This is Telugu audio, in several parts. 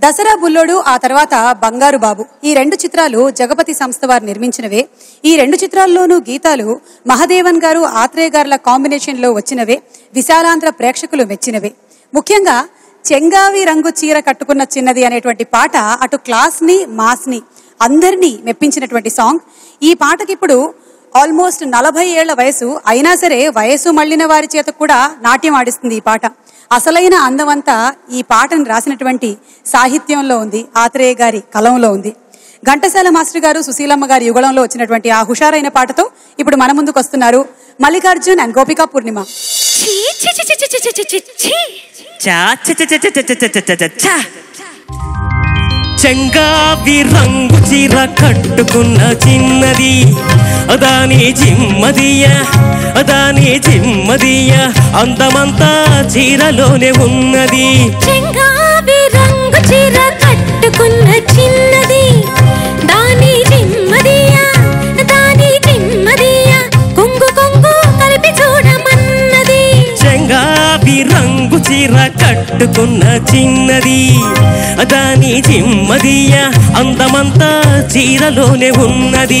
దసరా బుల్లోడు ఆ తర్వాత బంగారు బాబు ఈ రెండు చిత్రాలు జగపతి సంస్థ వారు నిర్మించినవే ఈ రెండు చిత్రాల్లోనూ గీతాలు మహదేవన్ గారు ఆత్రేయ గారుల కాంబినేషన్ లో వచ్చినవే విశాలాంధ్ర ప్రేక్షకులు మెచ్చినవే ముఖ్యంగా చెంగావి రంగు చీర కట్టుకున్న చిన్నది అనేటువంటి పాట అటు క్లాస్ ని మాస్ ని అందరినీ మెప్పించినటువంటి సాంగ్ ఈ పాటకి ఇప్పుడు ఆల్మోస్ట్ నలభై ఏళ్ల వయసు అయినా సరే వయసు మళ్ళిన వారి చేత కూడా నాట్యం ఆడిస్తుంది ఈ పాట అసలైన అందమంతా ఈ పాటను రాసినటువంటి సాహిత్యంలో ఉంది ఆత్రేయ గారి కలంలో ఉంది ఘంటసాల మాస్టర్ గారు సుశీలమ్మ గారి యుగళంలో వచ్చినటువంటి ఆ హుషారైన పాటతో ఇప్పుడు మన ముందుకు వస్తున్నారు మల్లికార్జున్ అండ్ గోపికా పూర్ణిమ ఛీ, ఛీ, ఛీ, ఛీ, ఛీ, ఛీ, ఛీ, ఛీ, ఛీ. చా చ చ చ చ చ చ చ చ చ. చెంగావి రంగు చీర కట్టుకున్న చిన్నది అదాని చిమ్మదియ అదాని చిమ్మదియ అందమంతా చీరలోనే ఉన్నది చెంగావి రంగు చీర కట్టుకున్న చిన్నది దాని జిమ్మదియ దాని జిమ్మదియ కొంగు కొంగు కలిపి చూడమన్నది చెంగావి రంగు చీర కట్టుకున్న చిన్నది అదాని చిమ్మదియ అందమంతా చీరలోనే ఉన్నది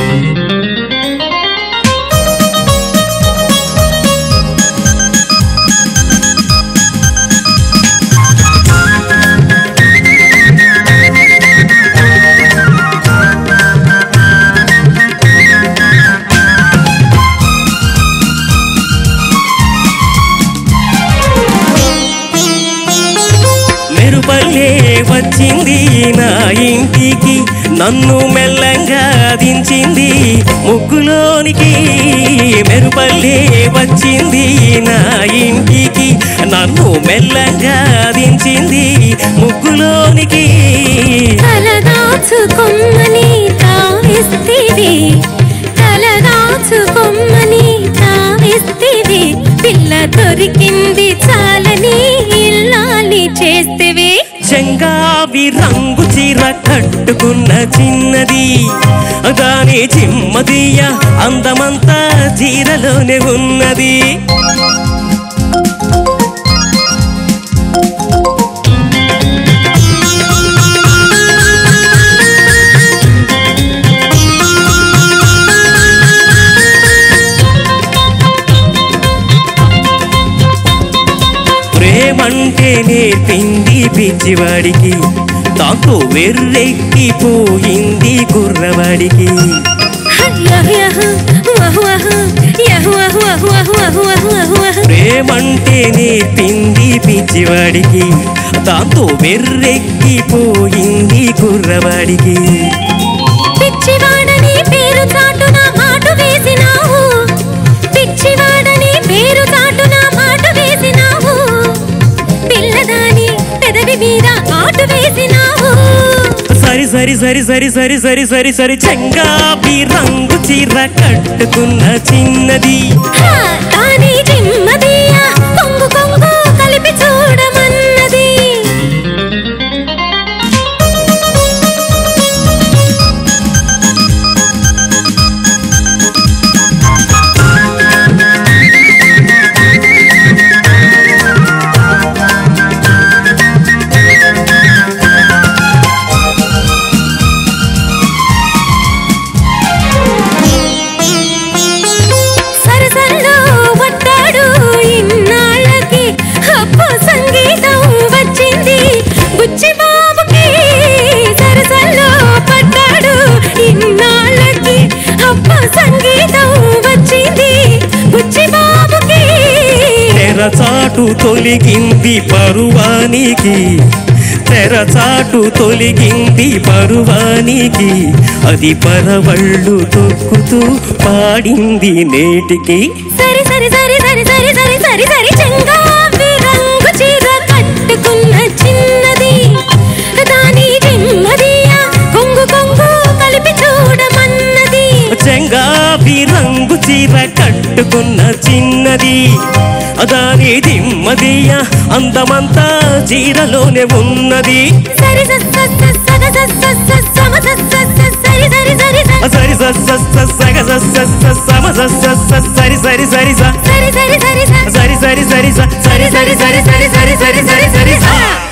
మెరుపల్లే వచ్చింది నా ఇంటికి నన్ను మెల్లంగా దించింది ముగ్గులోనికి మెరుపల్లే వచ్చింది నా ఇంటికి నన్ను మెల్లంగా దించింది ముగ్గులోనికి తలదాచుకొమ్మని తావిస్తివి తలదాచుకొమ్మని తావిస్తివి పిల్ల దొరికింది చాలని ఇల్లాలి చేస్తేవి చెంగావి రంగు చీర కట్టుకున్న చిన్నది దాని చిమ్మదియ అందమంతా చీరలోనే ఉన్నది ప్రేమంటే నేర్పింది పిచ్చివాడికి దాంతో వెర్రెక్కిపోయింది కుర్రవాడికి ప్రేమంటే నేర్పింది పిచ్చివాడికి దాంతో వెర్రెక్కిపోయింది కుర్రవాడికి పిచ్చివాడని పేరు చాటున మాట వేసినావు పిచ్చివాడని పేరు చాటున మాట వేసినావు పిల్లదాని పెదవి మీద ఆటు వేసినావు సరి సరి సరి సరి సరి సరి సరి సరి చెంగాబి రంగు చీర కట్టుకున్న చిన్నది హా, దాని జిమ్మదియ కొంగు కొంగు కలిపి చూడమన్నది సరసరలో పట్టాడు ఇన్నాళ్ళకి అప్పు సంగీతం వచ్చింది బుచ్చి బాబుకి సరసల్లో పట్టాడు ఇన్నాళ్ళకి అప్పు సంగీతం వచ్చింది బుచ్చి బాబుకి తెరచాటు తొలిగింది పరువానికి తెరచాటు తొలిగింది పరువానికి అది పరవళ్ళు తొక్కుతూ పాడింది నేటికి సరి సరి సరి సరి సరి సరి సరి సరి చెంగావి రంగు చీర కట్టుకున్న చిన్నది దాని జిమ్మదియ కొంగు కొంగు కలిపి చూడమన్నది చెంగావి రంగు చీర కట్టుకున్న చిన్నది అదాని దిమ్మదియ అందమంతా చీరలోనే ఉన్నది సరి స- స- స- సగ స- స- స- సమ స- స- స- సరి సరి సరి స- సరి స స స సగ స స స సమ స స స సరి సరి సరి స సరి సరి సరి స- సరి సరి సరి స సరి సరి సరి సరి సరి సరి సరి సరి స